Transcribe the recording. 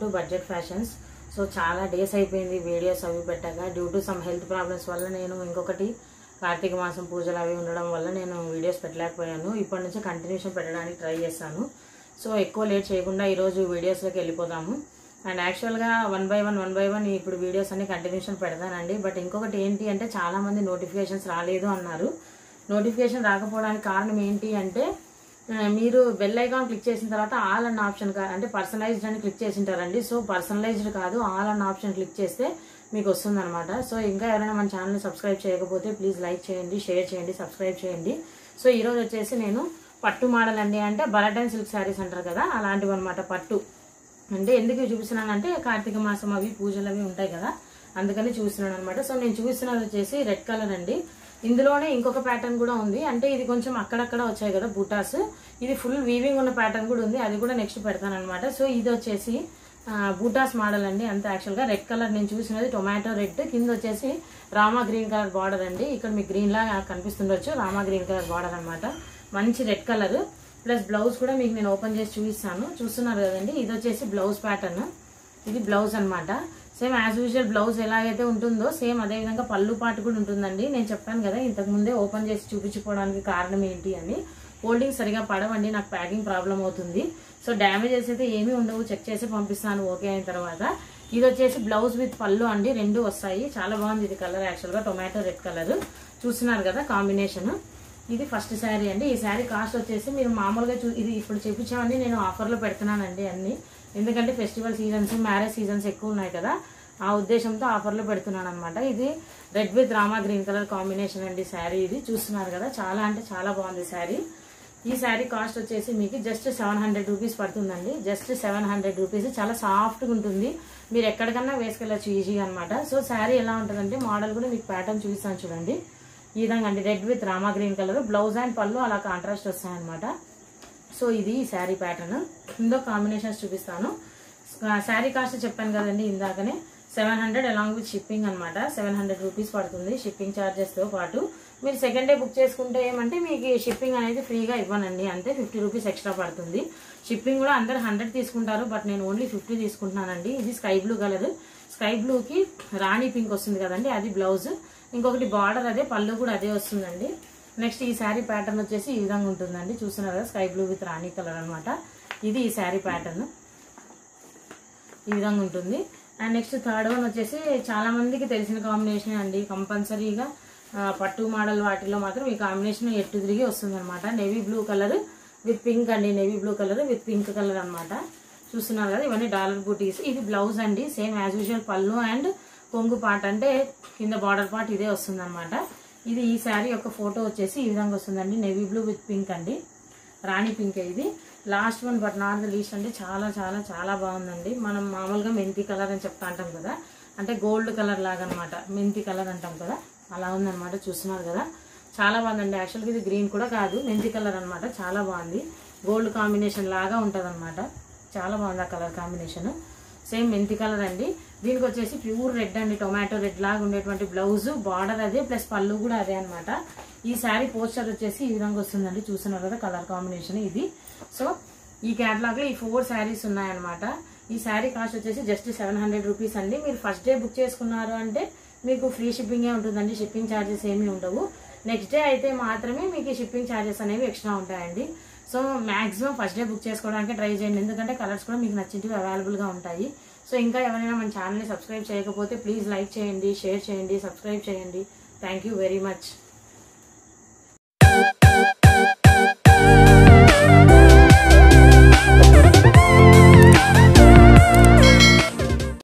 budget fashions so చాలా days అయిపోయింది videos అవి పెట్టాక due to some health problems వల్ల నేను ఇంకొకటి కార్తీక మాసం పూజలు అవి ఉండడం వల్ల నేను వీడియోస్ పెట్టలేకపోయాను ఇప్పటి నుంచి కంటిన్యూషన్ పెట్టడానికి ట్రై చేస్తాను సో ఎక్కువ లేట్ చేయకుండా ఈరోజు వీడియోస్లోకి వెళ్ళిపోదాము అండ్ యాక్చువల్గా one by one one by one ఇప్పుడు వీడియోస్ అన్ని కంటిన్యూషన్ పెడతానండి బట్ ఇంకొకటి ఏంటి అంటే చాలామంది నోటిఫికేషన్స్ రాలేదు అన్నారు నోటిఫికేషన్ రాకపోవడానికి కారణం ఏంటి అంటే ఆ, మీరు బెల్ ఐకాన్ క్లిక్ చేసిన తర్వాత ఆల్ అన్న ఆప్షన్ కా- అంటే పర్సనలైజ్డ్ అని క్లిక్ చేసింటారండి సో పర్సనలైజ్డ్ కాదు ఆల్ అన్న ఆప్షన్ క్లిక్ చేస్తే మీకు వస్తుంది అనమాట సో ఇంకా ఎవరైనా మన ఛానల్ని సబ్స్క్రైబ్ చేయకపోతే ప్లీజ్ లైక్ చేయండి షేర్ చేయండి సబ్స్క్రైబ్ చేయండి సో ఈరోజు వచ్చేసి నేను పట్టు మోడల్ అండి అంటే బలటన్ సిల్క్ శారీస్ అంటారు కదా అలాంటివి అనమాట పట్టు అంటే ఎందుకు చూపిస్తున్నానంటే కార్తీక మాసం అవి పూజలు అవి ఉంటాయి కదా అందుకని చూస్తున్నాను అనమాట సో నేను చూపిస్తున్నది వచ్చేసి రెడ్ కలర్ అండి ఇందులోనే ఇంకొక ప్యాటర్న్ కూడా ఉంది అంటే ఇది కొంచెం అక్కడక్కడ వచ్చాయి కదా బూటాస్ ఇది ఫుల్ వీవింగ్ ఉన్న ప్యాటర్న్ కూడా ఉంది అది కూడా నెక్స్ట్ పెడతాను అనమాట సో ఇది వచ్చేసి ఆ, బూటాస్ మోడల్ అండి అంతే యాక్చువల్గా రెడ్ కలర్ నేను చూసినది టొమాటో రెడ్ కింద వచ్చేసి రామా గ్రీన్ కలర్ బార్డర్ అండి ఇక్కడ మీకు గ్రీన్ లాగా కనిపిస్తుండొచ్చు రామా గ్రీన్ కలర్ బార్డర్ అనమాట మంచి రెడ్ కలర్ ప్లస్ బ్లౌజ్ కూడా మీకు నేను ఓపెన్ చేసి చూపిస్తాను చూస్తున్నారు కదండి ఇది వచ్చేసి బ్లౌజ్ ప్యాటర్న్ ఇది బ్లౌజ్ అన్నమాట సేమ్ యాజ్ యూజువల్ బ్లౌజ్ ఎలాగైతే ఉంటుందో సేమ్ అదే విధంగా పళ్ళు పాటు కూడా ఉంటుందండి నేను చెప్పాను కదా ఇంతకు ముందే ఓపెన్ చేసి చూపించుకోవడానికి కారణం ఏంటి అని హోల్డింగ్ సరిగా పడవండి నాకు ప్యాకింగ్ ప్రాబ్లం అవుతుంది సో డ్యామేజెస్ అయితే ఏమీ ఉండవు చెక్ చేసి పంపిస్తాను ఓకే అయిన తర్వాత ఇది వచ్చేసి బ్లౌజ్ విత్ పళ్ళు అండి రెండు వస్తాయి చాలా బాగుంది ఇది కలర్ యాక్చువల్గా టొమాటో రెడ్ కలర్ చూస్తున్నారు కదా కాంబినేషన్ ఇది ఫస్ట్ శారీ అండి ఈ శారీ కాస్ట్ వచ్చేసి మీరు మామూలుగా చూ ఇది ఇప్పుడు చూపించామని నేను ఆఫర్లో పెడుతున్నానండి అన్ని ఎందుకంటే ఫెస్టివల్ సీజన్స్ మ్యారేజ్ సీజన్స్ ఎక్కువ ఉన్నాయి కదా ఆ ఉద్దేశంతో ఆఫర్లో పెడుతున్నాను అనమాట ఇది red with Rama green colour combination అండి శారీ ఇది చూస్తున్నారు కదా చాలా అంటే చాలా బాగుంది శారీ ఈ శారీ కాస్ట్ వచ్చేసి మీకు జస్ట్ సెవెన్ హండ్రెడ్ రూపీస్ పడుతుందండి జస్ట్ సెవెన్ హండ్రెడ్ రూపీస్ చాలా సాఫ్ట్గా ఉంటుంది మీరు ఎక్కడికన్నా వేసుకెళ్ళచ్చు ఈజీగా అనమాట సో శారీ ఎలా ఉంటుందంటే మోడల్ కూడా మీకు ప్యాటర్న్ చూపిస్తాను చూడండి ఈ విధంగా అండి red with Rama green colour blouse and పళ్ళు అలా కాంట్రాస్ట్ వస్తాయన్నమాట సో ఇది ఈ శారీ ప్యాటర్న్ ఇందో కాంబినేషన్స్ చూపిస్తాను శారీ కాస్ట్ చెప్పాను కదండి ఇందాకనే seven hundred along with shipping అనమాట సెవెన్ హండ్రెడ్ రూపీస్ పడుతుంది షిప్పింగ్ తో పాటు మీరు సెకండ్ డే బుక్ చేసుకుంటే ఏమంటే మీకు షిప్పింగ్ అనేది ఫ్రీగా ఇవ్వనండి అంతే ఫిఫ్టీ రూపీస్ ఎక్స్ట్రా పడుతుంది షిప్పింగ్ కూడా అందరు హండ్రెడ్ తీసుకుంటారు బట్ నేను ఓన్లీ ఫిఫ్టీ తీసుకుంటున్నానండి ఇది స్కై బ్లూ కలర్ స్కై బ్లూకి రాణి పింక్ వస్తుంది కదండి అది బ్లౌజ్ ఇంకొకటి బార్డర్ అదే పళ్ళు కూడా అదే వస్తుందండి నెక్స్ట్ ఈ శారీ ప్యాటర్న్ వచ్చేసి ఈ విధంగా ఉంటుందండి చూస్తున్నారు కదా sky blue with Rani colour అనమాట ఇది ఈ శారీ ప్యాటర్న్ ఈ విధంగా ఉంటుంది అండ్ నెక్స్ట్ థర్డ్ వన్ వచ్చేసి చాలా మందికి తెలిసిన కాంబినేషన్ అండి కంపల్సరీగా ఆ, పట్టు మోడల్ వాటిలో మాత్రం ఈ కాంబినేషన్ ఎట్టు తిరిగి వస్తుంది అనమాట navy blue colour with pink అండి navy blue colour with pink colour అన్నమాట చూస్తున్నారు కదా ఇవన్నీ డాలర్ బూటీస్ ఇది బ్లౌజ్ అండి సేమ్ యాజ్ యూజువల్ పళ్ళు అండ్ కొంగు పార్ట్ అంటే కింద బార్డర్ పార్ట్ ఇదే వస్తుంది అనమాట ఇది ఈ శారీ యొక్క ఫోటో వచ్చేసి ఈ విధంగా వస్తుందండి నేవీ బ్లూ విత్ పింక్ అండి రాణి పింక్ ఇది last one but not the least అంటే చాలా చాలా చాలా బాగుందండి మనం మామూలుగా మెంతి కలర్ అని చెప్తా అంటాం కదా అంటే గోల్డ్ కలర్ లాగా అనమాట మెంతి కలర్ అంటాం కదా అలా ఉందన్నమాట చూస్తున్నారు కదా చాలా బాగుందండి యాక్చువల్గా ఇది గ్రీన్ కూడా కాదు మెంతి కలర్ అన్నమాట చాలా బాగుంది గోల్డ్ కాంబినేషన్ లాగా ఉంటుంది చాలా బాగుంది ఆ కలర్ కాంబినేషన్ సేమ్ మెంతి కలర్ అండి దీనికి వచ్చేసి ప్యూర్ రెడ్ అండి టొమాటో రెడ్ లాగా ఉండేటువంటి బ్లౌజ్ బార్డర్ అదే ప్లస్ పళ్ళు కూడా అదే అన్నమాట ఈ శారీ పోస్టర్ వచ్చేసి ఈ విధంగా వస్తుందండి చూస్తున్నారు కదా కలర్ కాంబినేషన్ ఇది సో ఈ క్యాటలాగ్ లో ఈ ఫోర్ శారీస్ ఉన్నాయన్నమాట ఈ శారీ కాస్ట్ వచ్చేసి జస్ట్ సెవెన్ హండ్రెడ్ రూపీస్ అండి మీరు ఫస్ట్ డే బుక్ చేసుకున్నారు అంటే మీకు ఫ్రీ షిప్పింగే ఉంటుందండి షిప్పింగ్ ఛార్జెస్ ఏమీ ఉండవు నెక్స్ట్ డే అయితే మాత్రమే మీకు షిప్పింగ్ ఛార్జెస్ అనేవి ఎక్స్ట్రా ఉంటాయండి so maximum first day book చేసుకోవడానికి ట్రై చేయండి ఎందుకంటే కలర్స్ కూడా మీకు నచ్చింటివి అవైలబుల్గా ఉంటాయి సో ఇంకా ఎవరైనా మన ఛానల్ని సబ్స్క్రైబ్ చేయకపోతే ప్లీజ్ లైక్ చేయండి షేర్ చేయండి సబ్స్క్రైబ్ చేయండి థ్యాంక్ యూ వెరీ మచ్